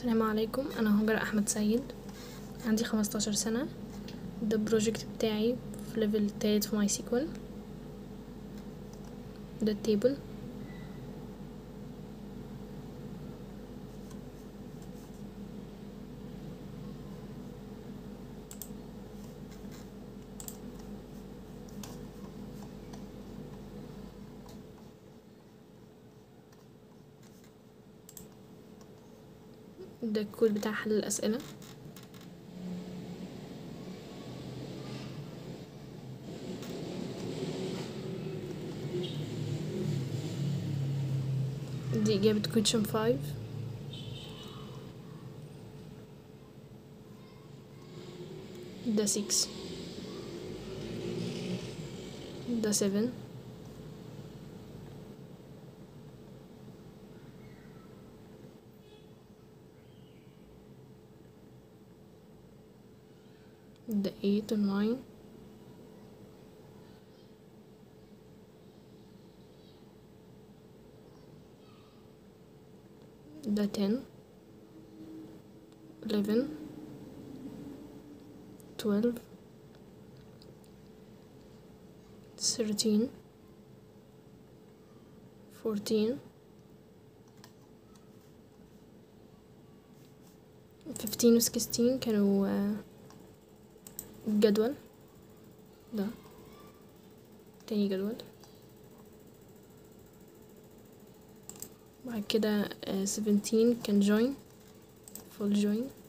السلام عليكم انا هاجر احمد سيد عندي خمستاشر سنة ده البروجكت بتاعي في ليفل تالت في ماي سيكوال ده التيبل ده الكود بتاع حل الأسئلة دي إجابة question 5 ده 6 ده 7 ده 8 و 9 ده 10 11 12 13 14 15 و 16 كانوا آه، الجدول ده تاني جدول بعد كده آه، 17 كان join full join